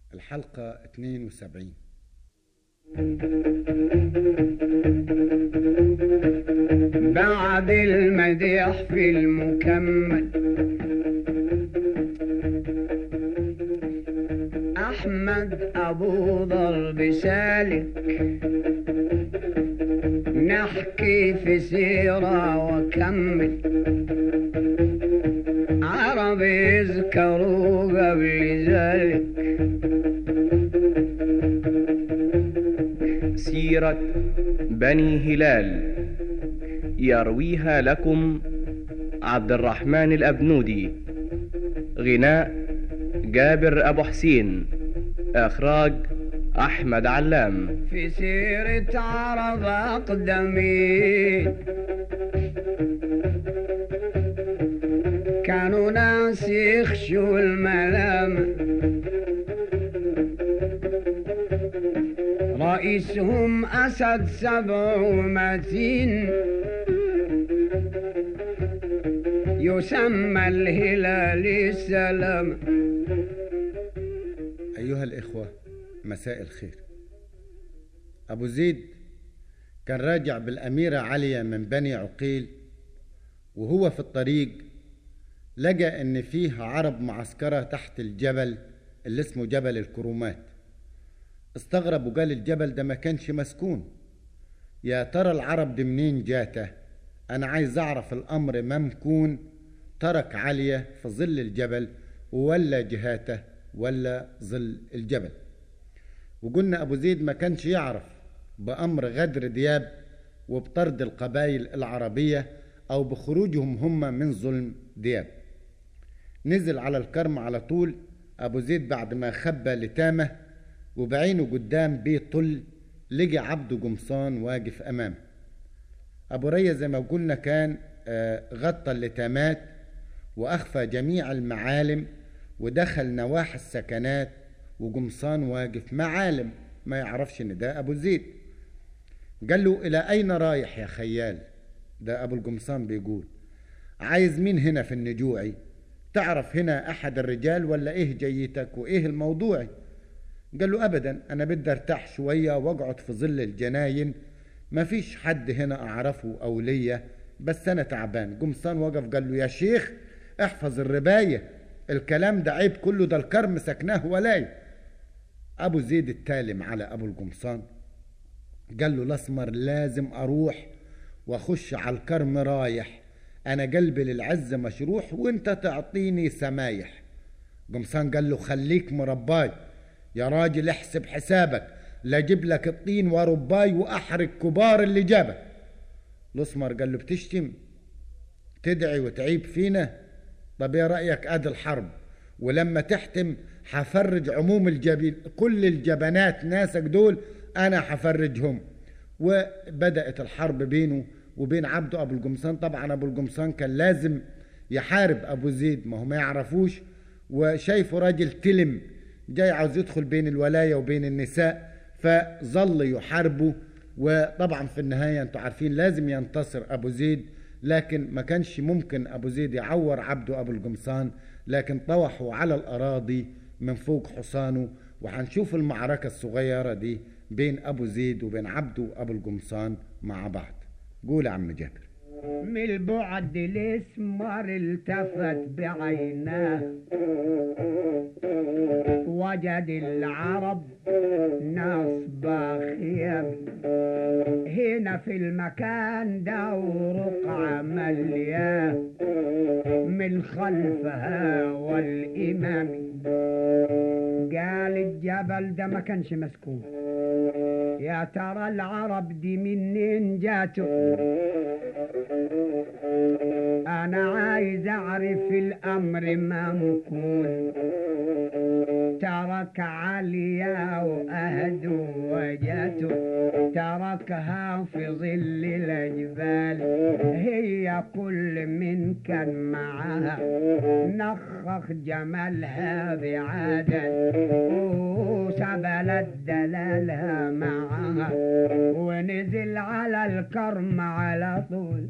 الحلقة 72 بعد المديح في المكمل أحمد أبو ضرب سالك نحكي في سيرة وكمل عرب يذكروا قبل ذلك سيرة بني هلال يرويها لكم عبد الرحمن الأبنودي غناء جابر أبو حسين إخراج أحمد علام في سيرة عرب أقدمين كانوا ناس يخشوا الملامة رئيسهم أسد سبع ومتين يسمى الهلال السلام أيها الإخوة مساء الخير أبو زيد كان راجع بالأميرة عليا من بني عقيل وهو في الطريق لقى إن فيه عرب معسكرة تحت الجبل اللي اسمه جبل الكرومات استغرب وقال الجبل ده ما كانش مسكون يا ترى العرب دي منين جاته أنا عايز أعرف الأمر ممكون ترك عليا في ظل الجبل ولا جهاته ولا ظل الجبل وقلنا أبو زيد ما كانش يعرف بأمر غدر دياب وبطرد القبائل العربية أو بخروجهم هم من ظلم دياب نزل على الكرم على طول أبو زيد بعد ما خبى لتامه وبعينه قدام بيت طل لقى عبده قمصان واقف أمامه أبو ريا زي ما قلنا كان غطى اللتامات وأخفى جميع المعالم ودخل نواحي السكنات وقمصان واقف معالم ما يعرفش ان ده ابو زيد قال له الى اين رايح يا خيال ده ابو القمصان بيقول عايز مين هنا في النجوعي تعرف هنا احد الرجال ولا ايه جيتك وايه الموضوع قال له ابدا انا بدي ارتاح شويه واقعد في ظل الجناين ما فيش حد هنا اعرفه او ليا بس انا تعبان قمصان وقف قال له يا شيخ احفظ الربايه الكلام ده عيب كله ده الكرم سكناه ولاي ابو زيد التالم على ابو القمصان قال له الاسمر لازم اروح واخش على الكرم رايح انا قلبي للعز مشروح وانت تعطيني سمايح قمصان قال له خليك مرباي يا راجل احسب حسابك لا اجيب لك الطين ورباي واحرق كبار اللي جابك الاسمر قال له بتشتم تدعي وتعيب فينا طب ايه رايك ادي الحرب ولما تحتم حفرج عموم الجبين كل الجبنات ناسك دول انا حفرجهم وبدات الحرب بينه وبين عبده ابو القمصان طبعا ابو القمصان كان لازم يحارب ابو زيد ما هو ما يعرفوش وشايفه راجل تلم جاي عاوز يدخل بين الولايه وبين النساء فظل يحاربه وطبعا في النهايه انتوا عارفين لازم ينتصر ابو زيد لكن ما كانش ممكن ابو زيد يعور عبده ابو القمصان لكن طوحوا على الاراضي من فوق حصانه وهنشوف المعركة الصغيرة دي بين أبو زيد وبين عبده وأبو القمصان مع بعض قول يا عم جابر من البعد الاسمر التفت بعيناه وجد العرب نصب خيام هنا في المكان ده ورقعة ملياه من خلفها والإمام قال الجبل ده ما كانش مسكون يا ترى العرب دي منين جاتوا انا عايز اعرف الامر ما مكون ترك عليا واهدوا وجاته تركها في ظل الجبال هي كل من كان معها نخخ جمالها بعدد وسبلت دلالها معها ونزل على الكرم على طول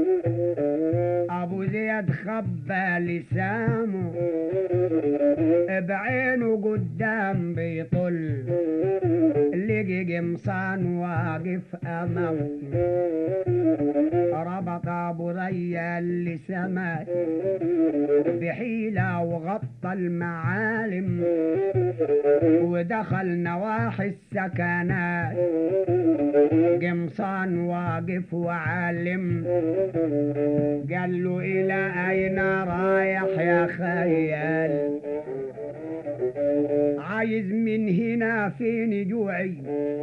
ابو زيد خبى لسامه وبعينه قدام بيطل لقي قمصان واقف امامه ربط ابو ضيا اللي سمات بحيلة وغطى المعالم ودخل نواحي السكنات قمصان واقف وعالم قال له إلى أين رايح يا خيال عايز من هنا فين جوعي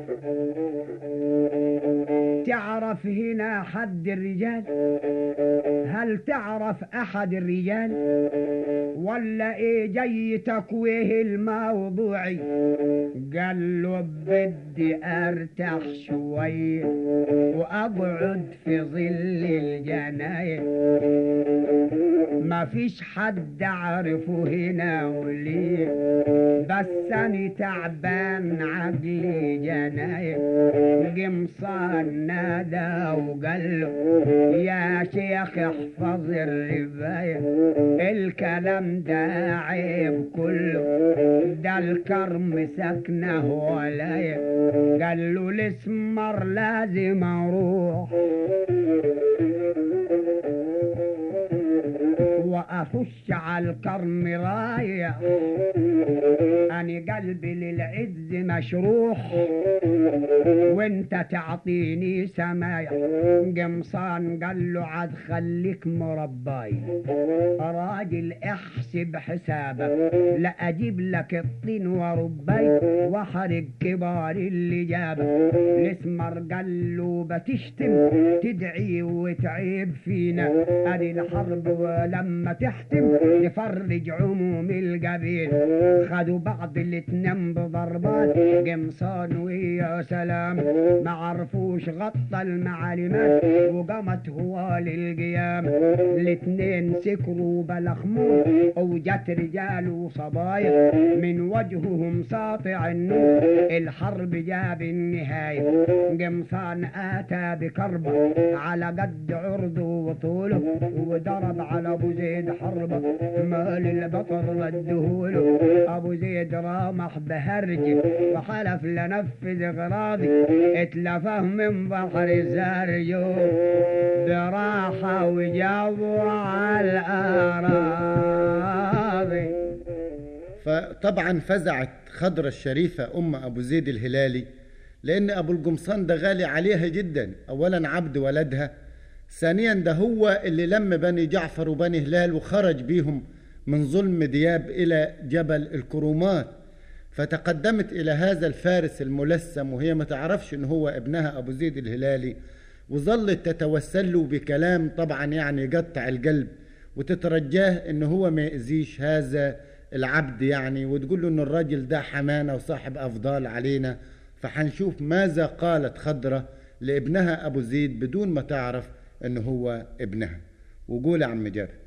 تعرف هنا حد الرجال هل تعرف احد الرجال ولا ايه جاي تكويه الموضوعي قال له بدي ارتاح شوي واقعد في ظل الجناين ما فيش حد اعرفه هنا وليه بس انا تعبان عقلي جناين قمصان نادى وقال له يا شيخ احفظ الرباية الكلام ده عيب كله ده الكرم سكنه ولاية قال له الاسمر لازم اروح واخش على الكرم رايح انا قلبي للعز مشروح وانت تعطيني سمايح قمصان قال له عاد خليك مرباي راجل احسب حسابك لا اجيب لك الطين ورباي واحرق كبار اللي جابك الاسمر قال له بتشتم تدعي وتعيب فينا ادي الحرب ولما تحتم نفرج عموم القبيل خدوا بعض الاتنين بضربات قمصان ويا سلام ما عرفوش غطى المعالمات وقامت هو للقيام الاتنين سكروا بلخمون وجت رجال وصبايا من وجههم ساطع النور الحرب جاب النهاية قمصان آتى بكربة على قد عرضه وطوله وضرب على ابو زيد حربة مال البطر ردهوله ابو زيد رامح بهرج وحلف لنفذ غراضي اتلفه من بحر زارجو براحة وجابوا على الأراضي فطبعا فزعت خضرة الشريفة أم أبو زيد الهلالي لأن أبو القمصان ده غالي عليها جدا أولا عبد ولدها ثانيا ده هو اللي لم بني جعفر وبني هلال وخرج بيهم من ظلم دياب إلى جبل الكرومات فتقدمت إلى هذا الفارس الملثم وهي ما تعرفش إن هو ابنها أبو زيد الهلالي وظلت تتوسل له بكلام طبعا يعني يقطع القلب وتترجاه إن هو ما يأذيش هذا العبد يعني وتقول له إن الراجل ده حمانة وصاحب أفضال علينا فحنشوف ماذا قالت خضرة لابنها أبو زيد بدون ما تعرف إن هو ابنها وقول يا عم جابر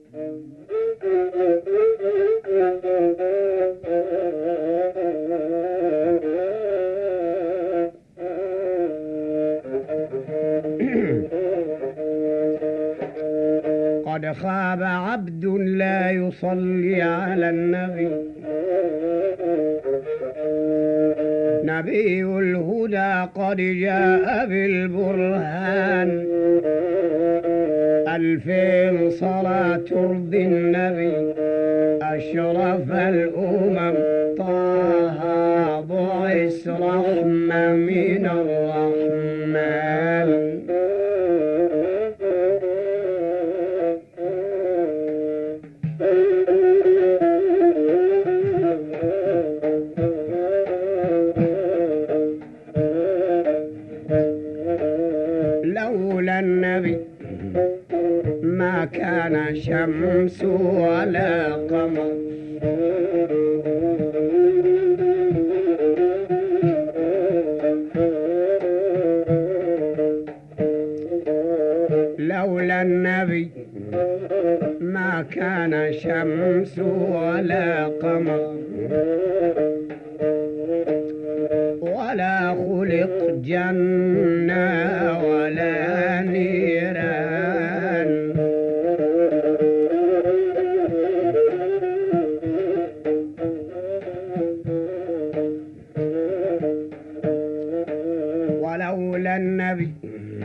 قد خاب عبد لا يصلي على النبي نبي الهدى قد جاء بالبرهان ألفين صلاة ترضي النبي أشرف الأمم طه بعث رحمة من الرحمن لولا النبي ما كان شمس ولا قمر لولا النبي ما كان شمس ولا قمر ولا خلق جنة ولا نيران النبي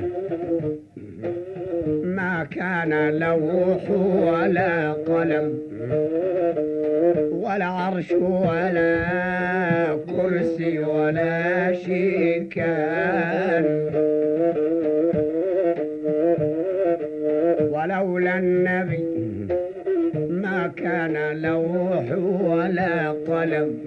ما كان لوح ولا قلم ولا عرش ولا كرسي ولا شيء كان ولولا النبي ما كان لوح ولا قلم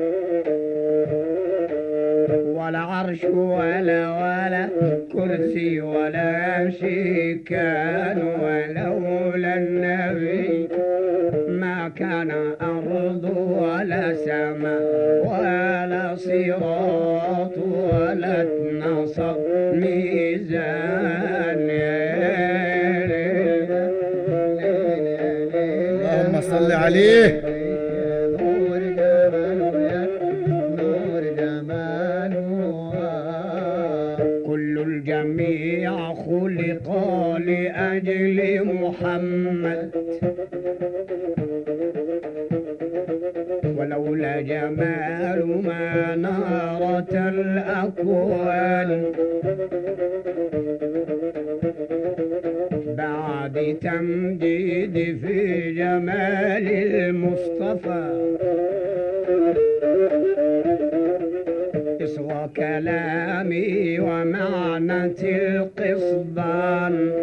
ولا عرش ولا ولا كرسي ولا شيء كان ولولا النبي ما كان أرض ولا سماء ولا صراط ولا اتنصب ميزان اللهم صل عليه نور جماله يا نور جماله كل الجميع خلق لأجل محمد ولولا جمال ما نارت الأكوان بعد تمجيد في جمال المصطفى اصغى كلامي ومعنى القصدان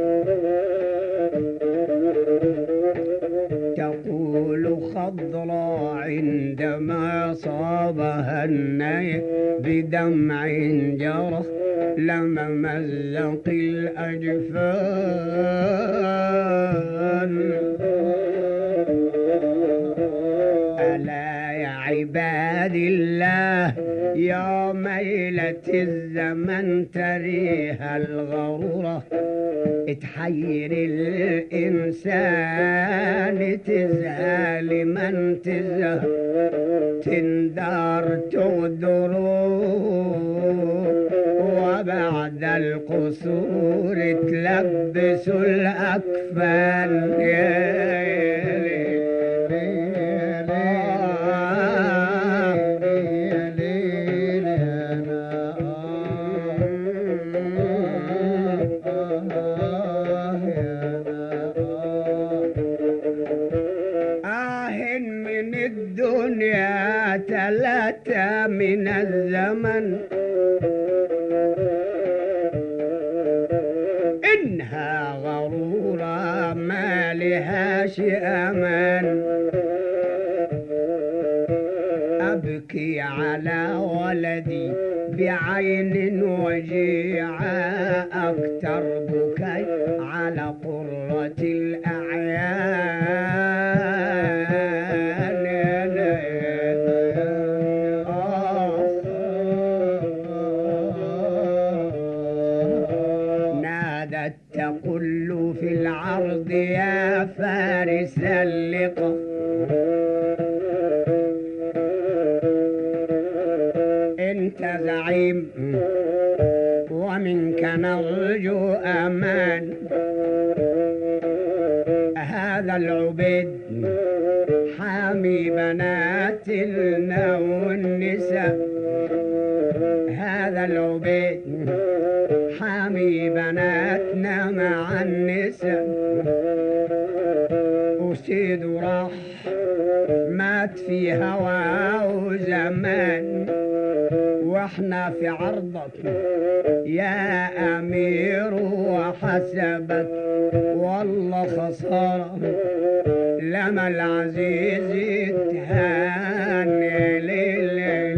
تقول خضرا عندما صابها النيل بدمع جرى لما مزق الأجفان ألا يا عباد الله يا ميلة الزمن تريها الغرورة تحير الإنسان تزهى لمن تزهى تندار تغدر وبعد القصور تلبس الأكفان آه من الدنيا تلاتة من الزمن إنها غرورة ما لهاش أمان أبكي على ولدي بعين وجيعة أكتر بكي على قرة الأعيان نادت تقل في العرض يا فارس اللقا انت زعيم ومنك نرجو امان هذا العبيد حامي بناتنا والنساء هذا العبيد حامي بناتنا مع النساء وسيد راح مات في هواه زمان واحنا في عرضك يا امير وحسبك والله خساره لما العزيز يتهان ليل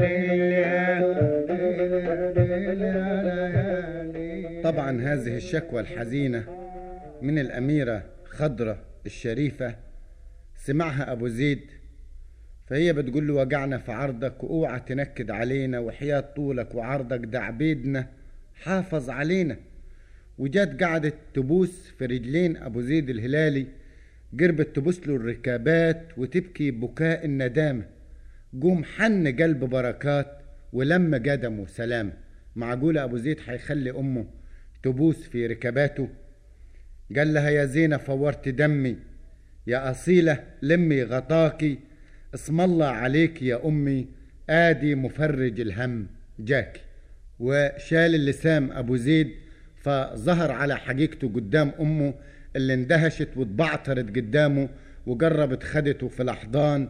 طبعا هذه الشكوى الحزينة من الأميرة خضرة الشريفة سمعها أبو زيد فهي بتقول له وجعنا في عرضك واوعى تنكد علينا وحياة طولك وعرضك ده عبيدنا حافظ علينا وجات قعدت تبوس في رجلين أبو زيد الهلالي قربت تبوس له الركابات وتبكي بكاء الندامة قوم حن قلب بركات ولما قدمه سلام معقولة أبو زيد حيخلي أمه تبوس في ركباته قال لها يا زينة فورت دمي يا أصيلة لمي غطاكي اسم الله عليك يا أمي آدي مفرج الهم جاكي وشال اللسام أبو زيد فظهر على حقيقته قدام أمه اللي اندهشت واتبعترت قدامه وجربت خدته في الأحضان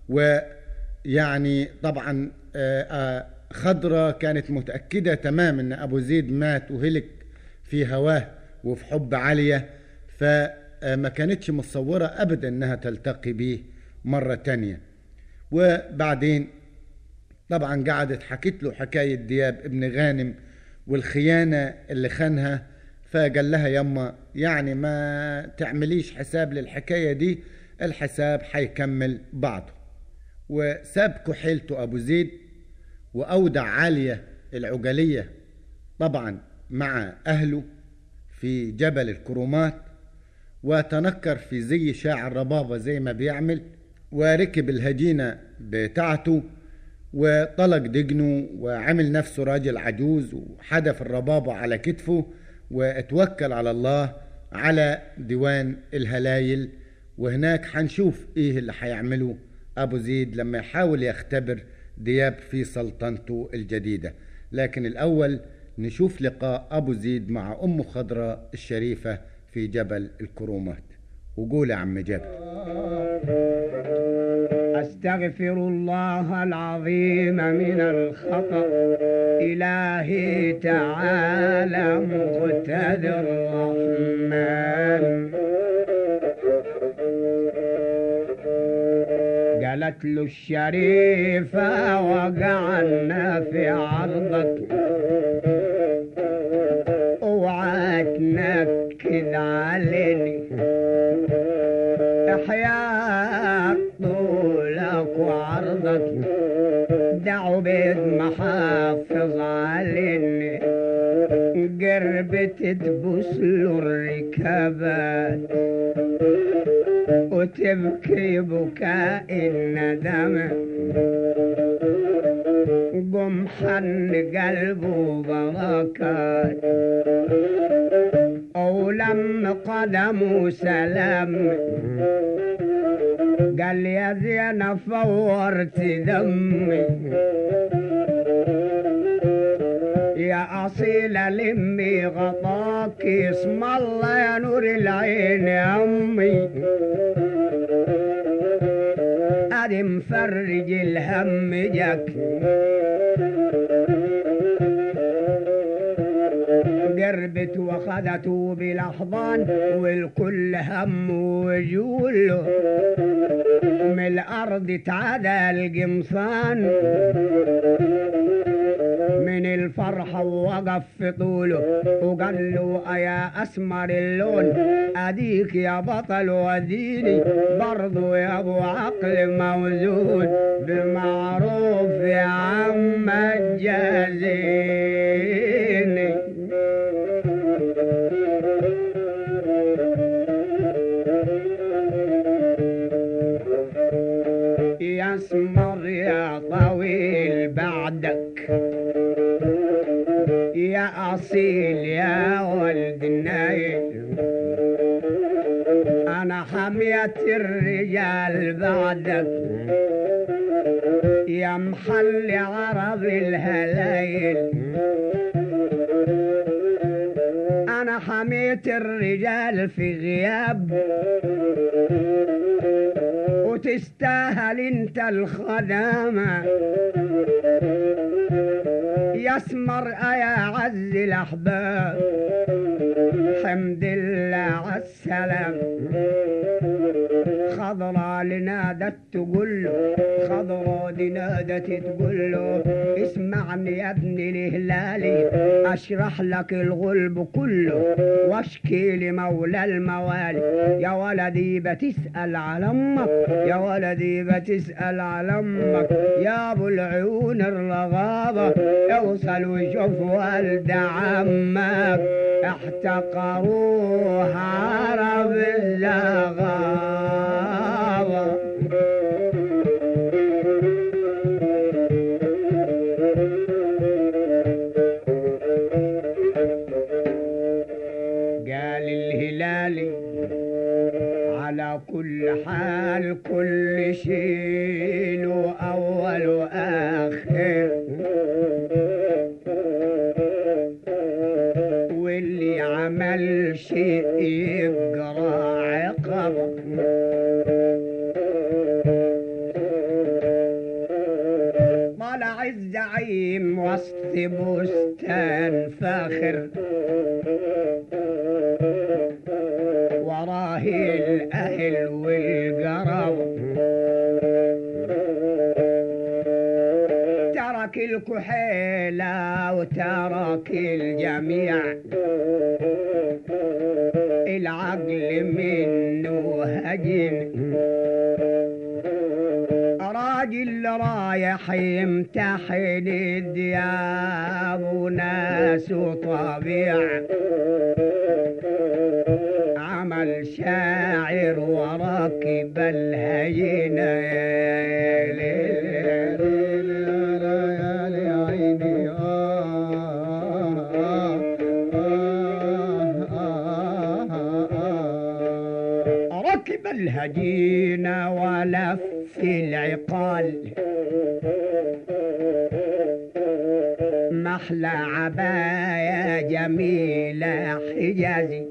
ويعني طبعا آه، آه، خضرة كانت متأكدة تمام ان أبو زيد مات وهلك في هواه وفي حب عالية فما كانتش متصورة أبدا أنها تلتقي به مرة تانية وبعدين طبعا قعدت حكت له حكاية دياب ابن غانم والخيانة اللي خانها فقال لها يما يعني ما تعمليش حساب للحكاية دي الحساب حيكمل بعضه وساب كحيلته أبو زيد وأودع عالية العجلية طبعا مع أهله في جبل الكرومات وتنكر في زي شاعر ربابة زي ما بيعمل وركب الهجينة بتاعته وطلق دجنه وعمل نفسه راجل عجوز وحدف الربابة على كتفه واتوكل على الله على ديوان الهلايل وهناك حنشوف ايه اللي حيعمله ابو زيد لما يحاول يختبر دياب في سلطنته الجديدة لكن الاول نشوف لقاء ابو زيد مع ام خضراء الشريفة في جبل الكرومات وقول يا عم جابر أستغفر الله العظيم من الخطأ إلهي تعالى مقتدر الرحمن قالت له الشريفة وقعنا في عرضك اوعى تنكد عليني احياء طولك وعرضك دعوا بيد محافظ عليني قربت تبوس له الركابات وتبكي بكاء الندم قم حن قلبه بركات أولم قدمه سلام قال يا زين فورت دمي يا أصيلة لمي غطاك اسم الله يا نور العين يا أمي أدي مفرج الهم جاك قربت وخدته بالاحضان والكل هم وجوله من الارض تعدى القمصان من الفرحة ووقف في طوله وقال له يا أسمر اللون أديك يا بطل وديني برضو يا أبو عقل موزون بالمعروف يا عم الجازيني يا اسمر يا طويل بعدك يا أصيل يا ولد النايل أنا حمية الرجال بعدك يا محل عرب الهلايل أنا حميت الرجال في غياب وتستاهل انت الخدامة يسمر يا عز الأحباب حمد الله على السلام خضرا لنادت تقول له خضرا دي نادت تقول له اسمعني يا ابن الهلالي اشرح لك الغلب كله واشكي لمولى الموالي يا ولدي بتسأل على امك يا ولدي بتسأل على امك يا ابو العيون الرغابة اوصل وشوف والد عمك احتقروه عرب الزغابة قال الهلالي على كل حال كل شيء له أول وآخر واللي يقرا عقبه طلع الزعيم وسط بستان فاخر وراه الاهل والقرب ترك الكحيلة وترك الجميع العقل منه هجن راجل رايح يمتحن الدياب وناس وطبيع عمل شاعر وركب الهجنة يا ليل يا ليل يا ليل يا عيني آه آه آه آه آه ركب الهجينة ولف العقال محلى عباية جميلة حجازي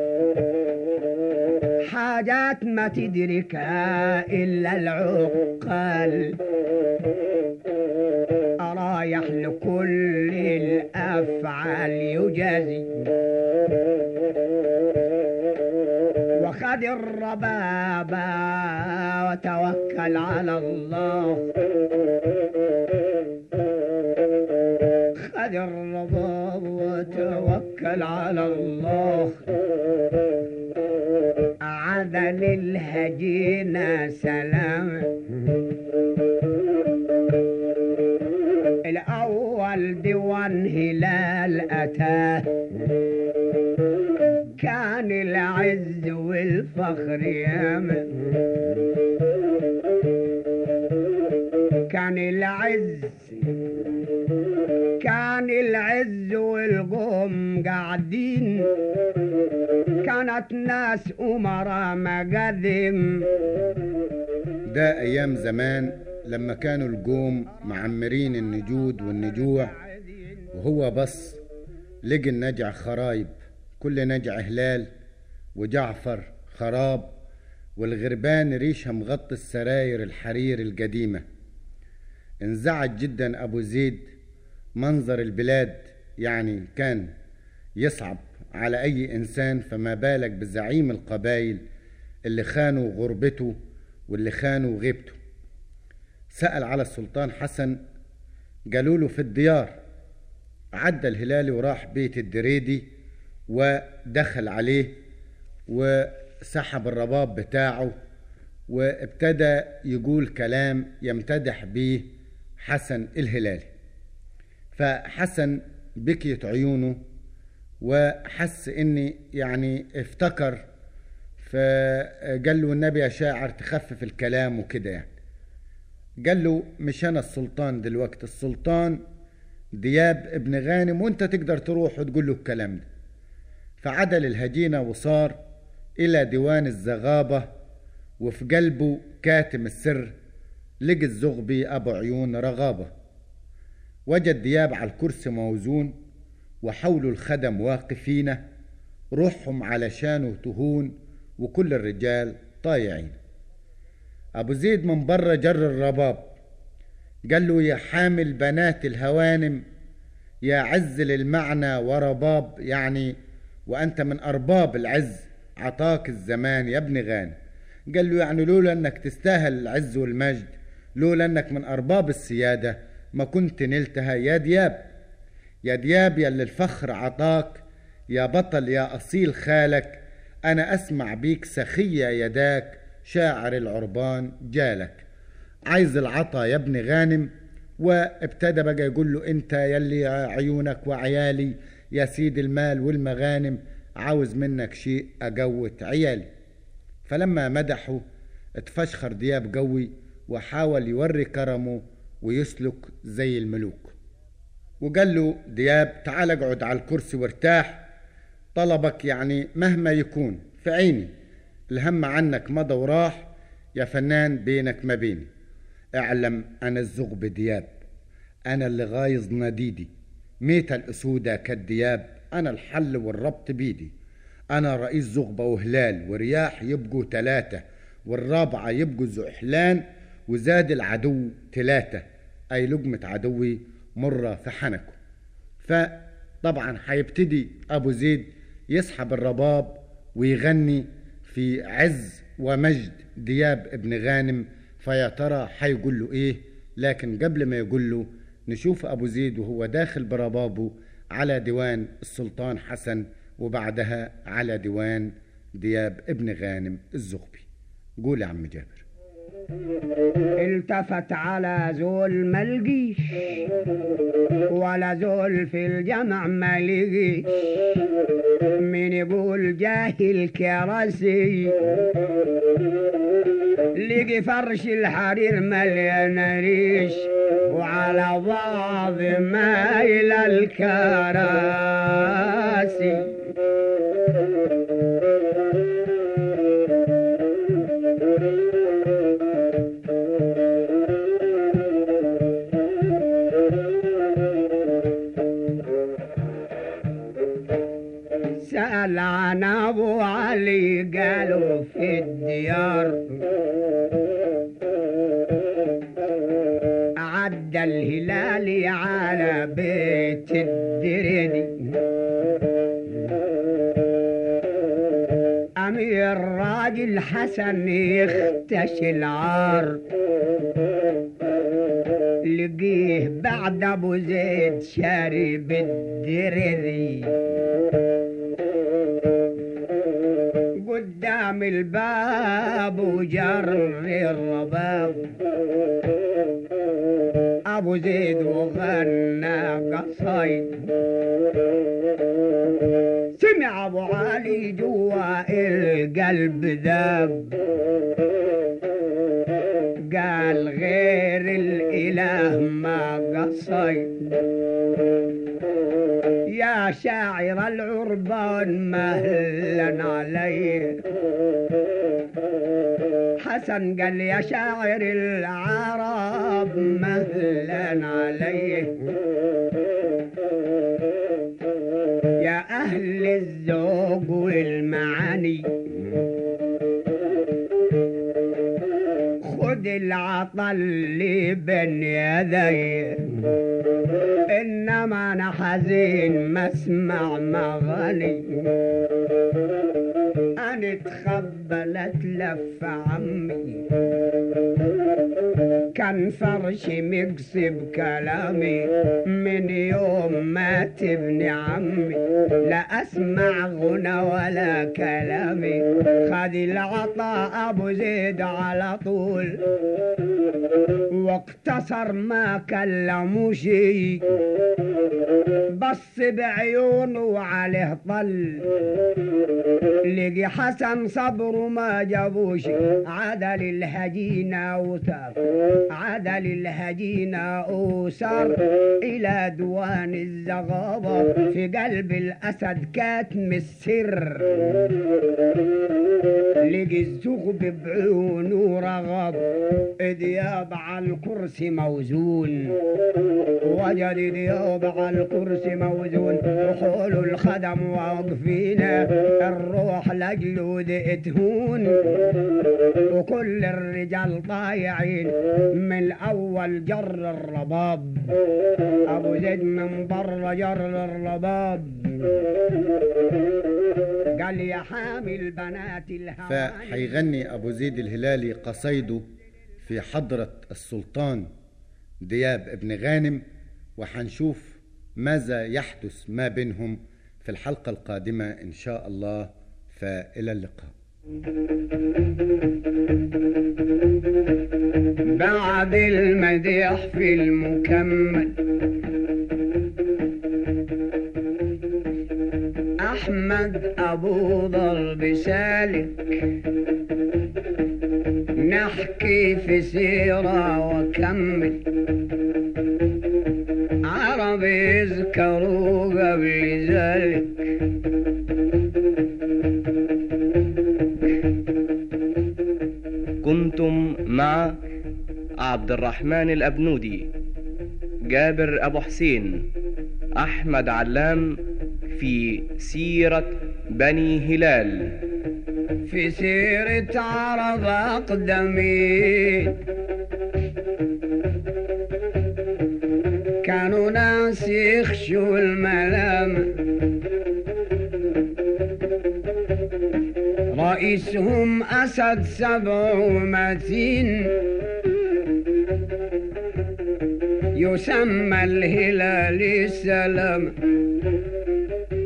حاجات ما تدركها إلا العقال رايح لكل الأفعال يجازي وخذ الربابة وتوكل على الله خذ الرباب وتوكل على الله عدل الهجينة سلام الأول ديوان هلال أتاه كان العز والفخر يمن كان العز كان العز والقوم قاعدين كانت ناس أمراء مقدم ده أيام زمان لما كانوا الجوم معمرين النجود والنجوع وهو بص لقي النجع خرايب كل نجع هلال وجعفر خراب والغربان ريشها مغطي السراير الحرير القديمة انزعج جدا أبو زيد منظر البلاد يعني كان يصعب على أي إنسان فما بالك بزعيم القبائل اللي خانوا غربته واللي خانوا غيبته سأل على السلطان حسن قالوا له في الديار عدى الهلالي وراح بيت الدريدي ودخل عليه وسحب الرباب بتاعه وابتدى يقول كلام يمتدح به حسن الهلالي فحسن بكيت عيونه وحس اني يعني افتكر فقال له النبي يا شاعر تخفف الكلام وكده يعني قال له مش انا السلطان دلوقتي السلطان دياب ابن غانم وانت تقدر تروح وتقول له الكلام ده فعدل الهجينة وصار إلى ديوان الزغابة وفي قلبه كاتم السر لقي الزغبي أبو عيون رغابة وجد دياب على الكرسي موزون وحوله الخدم واقفين روحهم علشانه تهون وكل الرجال طايعين أبو زيد من بره جر الرباب قال له يا حامل بنات الهوانم يا عز للمعنى ورباب يعني وأنت من أرباب العز عطاك الزمان يا ابن غانم قال له يعني لولا أنك تستاهل العز والمجد لولا أنك من أرباب السيادة ما كنت نلتها يا دياب يا دياب يا اللي الفخر عطاك يا بطل يا أصيل خالك أنا أسمع بيك سخية يداك شاعر العربان جالك عايز العطا يا ابن غانم وابتدى بقى يقول له انت يلي عيونك وعيالي يا سيد المال والمغانم عاوز منك شيء اجوت عيالي فلما مدحه اتفشخر دياب قوي وحاول يوري كرمه ويسلك زي الملوك وقال له دياب تعال اقعد على الكرسي وارتاح طلبك يعني مهما يكون في عيني الهم عنك مضى وراح يا فنان بينك ما بيني اعلم انا الزغب دياب انا اللي غايظ نديدي ميت الاسودة كالدياب انا الحل والربط بيدي أنا رئيس زغبة وهلال ورياح يبقوا تلاتة والرابعة يبقوا زحلان وزاد العدو تلاتة أي لقمة عدوي مرة في حنكه فطبعا هيبتدي أبو زيد يسحب الرباب ويغني في عز ومجد دياب ابن غانم فيا ترى هيقول له ايه لكن قبل ما يقول له نشوف ابو زيد وهو داخل بربابه على ديوان السلطان حسن وبعدها على ديوان دياب ابن غانم الزغبي قول يا عم جابر التفت على زول ملقيش ولا زول في الجمع ملقيش من يقول جاهل كراسي لقي فرش الحرير مليان ريش وعلى بعض مايل الكراسي سأل عن أبو علي قالوا في الديار عدى الهلال على بيت الدردي أمير راجل حسن يختش العار لقيه بعد أبو زيد شارب الدردي قدام الباب وجر الرباب ابو زيد وغنى قصيد سمع ابو علي جوا القلب ذاب قال غير الاله ما قصيد يا شاعر العربان مهلا عليه حسن قال يا شاعر العرب مهلا عليه يا أهل الذوق والمعاني خد العطل اللي بين يدي انما انا حزين ما اسمع مغني انا اتخبلت لف عمي كان فرشي مقصب كلامي من يوم ما تبني عمي لا اسمع غنى ولا كلامي خذ العطاء ابو زيد على طول واقتصر ما كلموا شي بص بعيونه وعليه طل لقي حسن صبره ما جابوش عدل الهجينة وسار عدل الهجينة وسار إلى دوان الزغابة في قلب الأسد كاتم السر لقي الزغب بعيونه رغب دياب على الكرسي موزون وجد دياب على الكرسي موزون وحول الخدم واقفين الروح لجلود تهون وكل الرجال طايعين من اول جر الرباب ابو زيد من بره جر الرباب قال يا حامل بنات الهواني فحيغني أبو زيد الهلالي قصيده في حضرة السلطان دياب ابن غانم وحنشوف ماذا يحدث ما بينهم في الحلقة القادمة إن شاء الله فإلى اللقاء بعد المديح في المكمل أحمد أبو ضرب سالك نحكي في سيرة وكمل عرب يذكروا قبل ذلك كنتم مع عبد الرحمن الأبنودي جابر أبو حسين أحمد علام في سيرة بني هلال في سيرة عرب أقدمين كانوا ناس يخشوا الملام رئيسهم أسد سبع ومتين يسمى الهلال السلام